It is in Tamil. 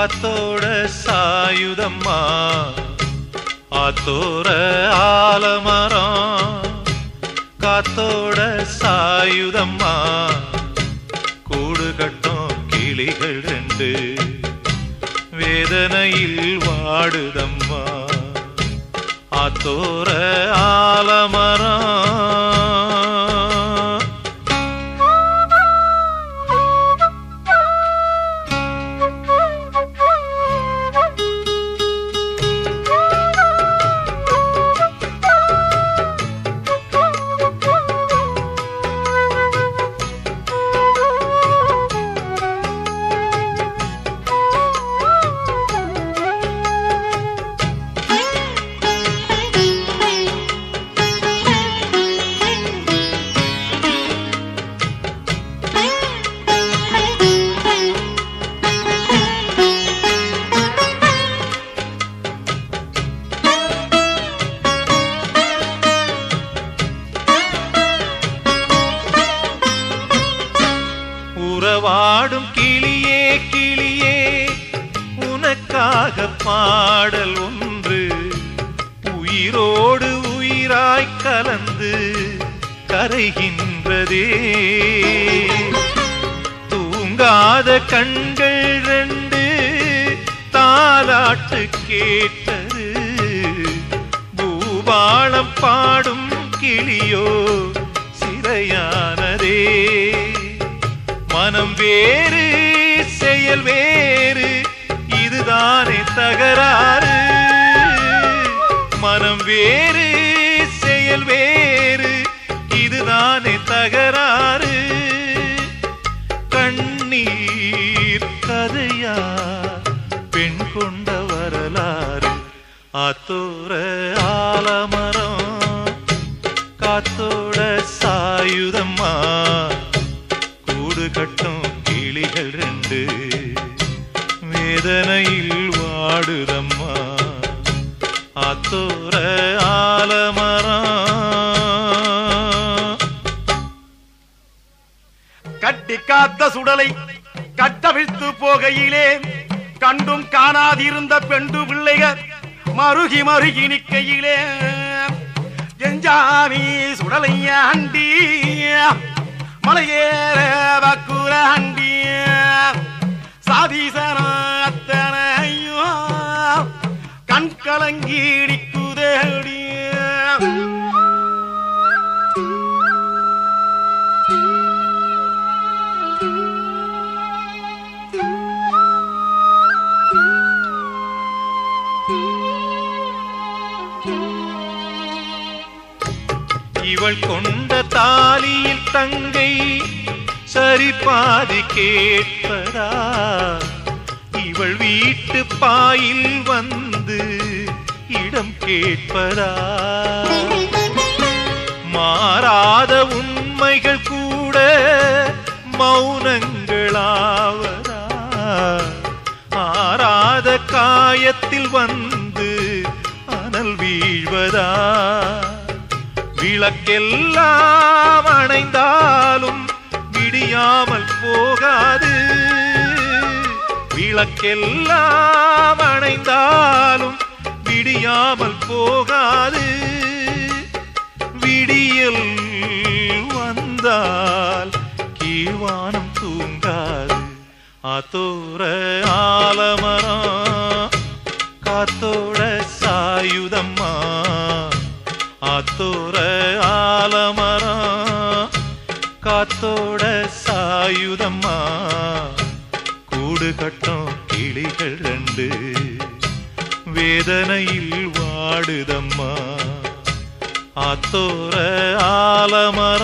காத்தோட சாயுதம்மா ஆத்தோர ஆலமரம் காத்தோட சாயுதம்மா கூடு கட்டும் கிளிகள் ரெண்டு வேதனையில் வாடுதம்மா ஆத்தோர ஆலமரம் உறவாடும் கிளியே கிளியே உனக்காக பாடல் ஒன்று உயிரோடு உயிராய் கலந்து கரைகின்றதே தூங்காத கண்கள் ரெண்டு தாலாட்டு கேட்டது பூபாளம் பாடும் கிளியோ சிறையானதே மனம் வேறு செயல் வேறு இதுதானே தகராறு மனம் வேறு செயல் வேறு இதுதானே தகராறு கண்ணீர் கதையா பெண் கொண்ட வரலாறு ஆத்தோர ஆலமரம் காத்தோட சாயுதம்மா கூடு கட்டும் கிளிகள் ரெண்டு வேதனையில் வாடுதம்மா ஆத்தோர ஆலமரம் கட்டி காத்த சுடலை கட்டவிழ்த்து போகையிலே கண்டும் காணாதிருந்த பெண்டு பிள்ளைகள் மருகி மருகி நிக்கையிலே எஞ்சாமி சுடலைய அண்டி மலையேற வக்குற அண்டி சாதீசனாத்தனையோ கண் கலங்கி நிக்குதேடி இவள் கொண்ட தாலியில் தங்கை சரி பாதி கேட்பதா இவள் வீட்டு பாயில் வந்து இடம் கேட்பதா மாறாத உண்மைகள் கூட மௌனங்களாவதா ஆறாத காயத்தில் வந்து அனல் வீழ்வதா விளக்கெல்லாம் அணைந்தாலும் விடியாமல் போகாது விளக்கெல்லாம் அணைந்தாலும் விடியாமல் போகாது விடியல் வந்தால் கீழ்வானம் தூங்காது ஆத்தோர ஆலமரம் காத்தோட சாயுதம்மா ஆத்தோர ஆலமரம் காத்தோட சாயுதம்மா கூடு கட்டும் கிளிகள் ரெண்டு வேதனையில் வாடுதம்மா ஆத்தோர ஆலமரம்